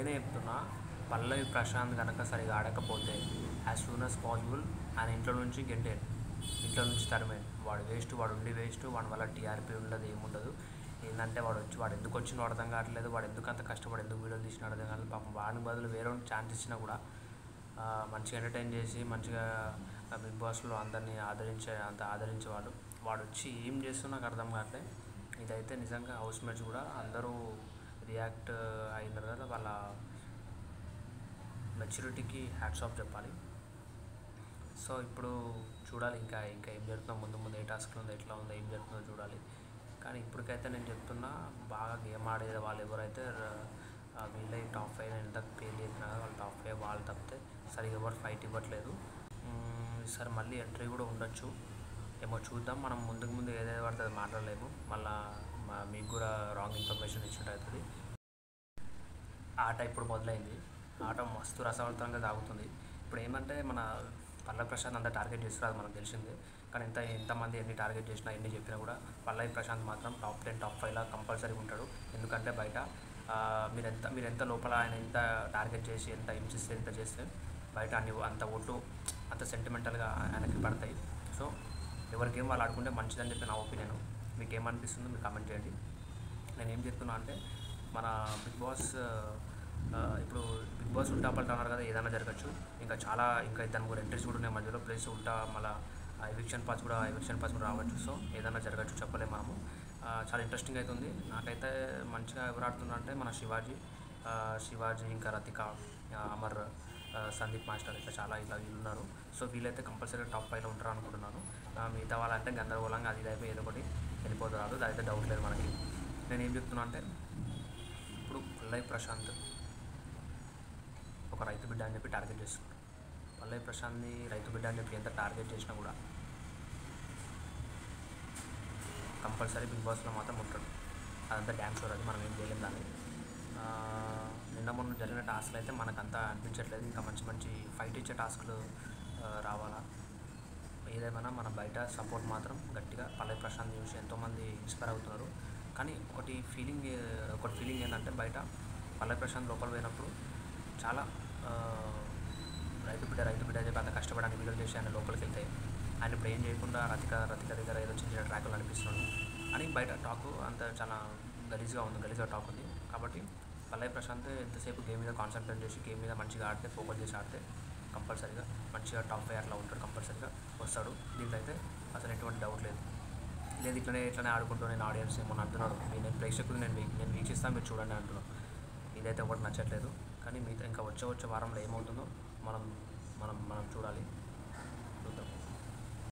నేనే చెప్తున్నా పల్లవి ప్రశాంత్ కనుక సరిగా ఆడకపోతే యాజ్ సూన్ యాజ్ పాసిబుల్ ఆయన ఇంట్లో నుంచి గెంటేయండి ఇంట్లో నుంచి తరిమేయండి వాడు వేస్ట్ వాడు ఉండి వేస్ట్ వాడి వల్ల టీఆర్పీ ఉండదు ఏముండదు ఏంటంటే వాడు వచ్చి వాడు ఎందుకు వచ్చిందో అర్థం కావట్లేదు వాడు ఎందుకు అంత కష్టపడి ఎందుకు వీడియోలు తీసినా అర్థం కావట్లేదు పాపం వాడిని బదులు వేరే ఛాన్స్ ఇచ్చినా కూడా ఆ, మంచిగా ఎంటర్టైన్ చేసి మంచిగా ఆ బిగ్ బాస్లో అందరినీ ఆదరించే అంత ఆదరించేవాడు వాడు వచ్చి ఏం చేస్తున్నా నాకు అర్థం కావట్లేదు ఇదైతే నిజంగా హౌస్ మేట్స్ కూడా అందరూ రియాక్ట్ అయినారు కదా వాళ్ళ మెచ్యూరిటీకి హ్యాట్స్ ఆఫ్ చెప్పాలి సో ఇప్పుడు చూడాలి ఇంకా ఇంకా ఏం జరుగుతుందో ముందు ముందు ఏ టాస్క్లు ఉందో ఎట్లా ఉందో ఏం జరుగుతుందో చూడాలి కానీ ఇప్పటికైతే నేను చెప్తున్నా బాగా గేమ్ ఆడే వాళ్ళు ఎవరైతే ఆ, వీళ్ళే టాప్ ఫైవ్ ఎంత పేరు చేసినా వాళ్ళు టాప్ ఫైవ్ వాళ్ళు తప్పితే సరిగ్గా ఎవరు ఫైట్ ఇవ్వట్లేదు మ్మ్, ఈసారి మళ్ళీ ఎంట్రీ కూడా ఉండొచ్చు ఏమో చూద్దాం మనం ముందుకు ముందు ఏదైతే పడితే అది మాట్లాడలేము మళ్ళీ మీకు కూడా రాంగ్ ఇన్ఫర్మేషన్ ఇచ్చినట్టు అవుతుంది ఆట ఇప్పుడు మొదలైంది ఆట మస్తు రసవంతంగా సాగుతుంది ఇప్పుడు ఏమంటే మన పల్లవి ప్రశాంత్ అంతా టార్గెట్ చేస్తున్నారు మనకు తెలిసిందే కానీ ఎంత ఎంతమంది ఎన్ని టార్గెట్ చేసినా ఎన్ని చెప్పినా కూడా పల్లవి ప్రశాంత్ మాత్రం టాప్ టెన్ టాప్ ఫైవ్లా కంపల్సరీ ఉంటాడు ఎందుకంటే బయట ఆ, మీరు ఎంత మీరు ఎంత లోపల ఆయన ఎంత టార్గెట్ చేసి ఎంత హింసిస్తే ఎంత చేస్తే బయట అన్ని అంత ఓట్లు అంత సెంటిమెంటల్గా ఆయనకి పడతాయి సో ఎవరికి ఏం వాళ్ళు ఆడుకుంటే మంచిదని చెప్పి నా ఒపీనియన్ మీకు ఏమనిపిస్తుందో మీరు కామెంట్ చేయండి నేను ఏం చెప్తున్నా అంటే మన బిగ్ బాస్ ఆ, ఇప్పుడు బిగ్ బాస్ ఉల్టా పల్టా అన్నారు కదా ఏదైనా జరగచ్చు ఇంకా చాలా ఇంకా దాని కూడా ఎంట్రీస్ కూడా ఉన్నాయి మధ్యలో ప్లస్ ఉల్టా మళ్ళీ ఎవిక్షన్ పాస్ కూడా ఎవిక్షన్ పాస్ కూడా రావచ్చు సో ఏదైనా జరగచ్చు చెప్పలేము మనము ఆ, చాలా ఇంట్రెస్టింగ్ అవుతుంది నాకైతే మంచిగా ఎవరు ఆడుతున్నారు అంటే మన శివాజీ ఆ, శివాజీ ఇంకా రతిక ఆ, అమర్ ఆ, సందీప్ మాస్టర్ ఇట్లా చాలా ఇట్లా వీళ్ళు ఉన్నారు సో వీళ్ళైతే కంపల్సరీ టాప్ ఫైవ్లో ఉంటారు అనుకుంటున్నాను ఆ, మిగతా వాళ్ళంటే గందరగోళంగా అది ఇదైపోయి ఏదో ఒకటి వెళ్ళిపోతారు అదైతే డౌట్ లేదు మనకి నేను ఏం చెప్తున్నా అంటే ఇప్పుడు పల్లవి ప్రశాంత్ ఒక రైతు బిడ్డ అని చెప్పి టార్గెట్ చేస్తున్నాడు పల్లవి ప్రశాంత్ని రైతు బిడ్డ అని చెప్పి ఎంత టార్గెట్ చేసినా కూడా కంపల్సరీ బిగ్ బాస్లో మాత్రం ఉంటాడు అదంతా డ్యామ్ షోర్ అది మనం ఏం చేయలేం దాన్ని ఆ, నిన్న మొన్న జరిగిన టాస్క్లు అయితే మనకు అంత అనిపించట్లేదు ఇంకా మంచి మంచి ఫైట్ ఇచ్చే టాస్క్లు ఆ, రావాలా ఏదేమైనా మన బయట సపోర్ట్ మాత్రం గట్టిగా పల్లవి ప్రశాంత్ చూసి ఎంతోమంది ఇన్స్పైర్ అవుతున్నారు కానీ ఒకటి ఫీలింగ్ ఒకటి ఫీలింగ్ ఏంటంటే బయట పల్లవి ప్రశాంత్ లోపల పోయినప్పుడు చాలా ఆ, రైతు బిడ్డ రైతు బిడ్డ అని చెప్పి అంత కష్టపడి వీడియోలు చేసి ఆయన లోపలికి వెళ్తే ఆయన ఇప్పుడు ఏం చేయకుండా రతిక రతిక దగ్గర ఏదో చిన్న చిన్న ట్రాకులు అనిపిస్తున్నాడు అని బయట టాక్ అంత చాలా గలీజ్గా ఉంది గలీజ్గా టాక్ ఉంది కాబట్టి పల్లవి ప్రశాంత్ ఎంతసేపు గేమ్ మీద కాన్సన్ట్రేట్ చేసి గేమ్ మీద మంచిగా ఆడితే ఫోకస్ చేసి ఆడితే కంపల్సరీగా మంచిగా టాప్ ఫైవ్ అట్లా ఉంటాడు కంపల్సరీగా వస్తాడు దీంట్లో అయితే అసలు ఎటువంటి డౌట్ లేదు లేదు ఇట్లనే ఇట్లనే ఆడుకుంటూ నేను ఆడియన్స్ ఏమో అంటున్నాడు మీ- నేను ప్రేక్షకులు నేను వీ- నేను వీక్షిస్తాను మీరు చూడండి అంటున్నాను ఇదైతే ఒకటి నచ్చట్లేదు కానీ మిగతా ఇంకా వచ్చే వచ్చే వారంలో ఏమవుతుందో మనం మనం మనం చూడాలి